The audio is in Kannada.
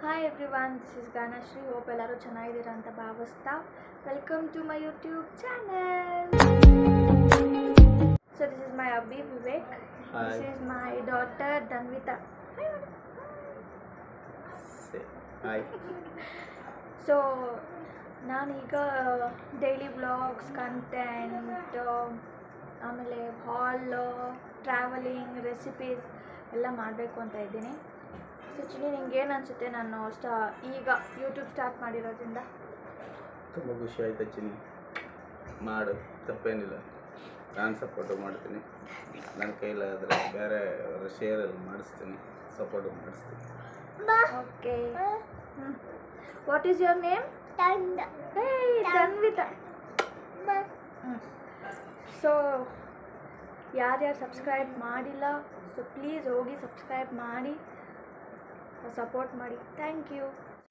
Hi everyone this is Ganashree hope ಎಲ್ಲರೂ ಚೆನ್ನಾಗಿದ್ದೀರಾ ಅಂತ ಭಾವಿಸ್ತಾ welcome to my YouTube channel so this is my hubby Vivek Hi. This is my daughter Dhanvitha hi so ನಾನೀಗ ಡೈಲಿ ವ್ಲಾಗ್ಸ್ ಕಂಟೆಂಟ್ ಆಮೇಲೆ ಹಾಲ್ ಟ್ರಾವೆಲಿಂಗ್ ರೆಸಿಪೀಸ್ ಎಲ್ಲ ಮಾಡಬೇಕು ಅಂತ ಇದ್ದೀನಿ ಸೊ ಚಿನ್ನಿ ನಿಂಗೆ ಏನು ಅನಿಸುತ್ತೆ ನಾನು ಸ್ಟಾ ಈಗ ಯೂಟ್ಯೂಬ್ ಸ್ಟಾರ್ಟ್ ಮಾಡಿರೋದ್ರಿಂದ ತುಂಬ ಖುಷಿ ಆಯ್ತು ಚಿನ್ನಿ ಮಾಡು ತಪ್ಪೇನಿಲ್ಲ ನಾನು ಸಪೋರ್ಟು ಮಾಡ್ತೀನಿ ನನ್ನ ಕೈಲಾದರೆ ಬೇರೆ ಅವರ ಶೇರಲ್ಲಿ ಮಾಡಿಸ್ತೀನಿ ಸಪೋರ್ಟು ಮಾಡಿಸ್ತೀನಿ okay what is your name Dhanvitha so ಯಾರ್ಯಾರು ಸಬ್ಸ್ಕ್ರೈಬ್ ಮಾಡಿಲ್ಲ ಸೊ ಪ್ಲೀಸ್ ಹೋಗಿ ಸಬ್ಸ್ಕ್ರೈಬ್ ಮಾಡಿ ಸಪೋರ್ಟ್ ಮಾಡಿ ಥ್ಯಾಂಕ್ ಯು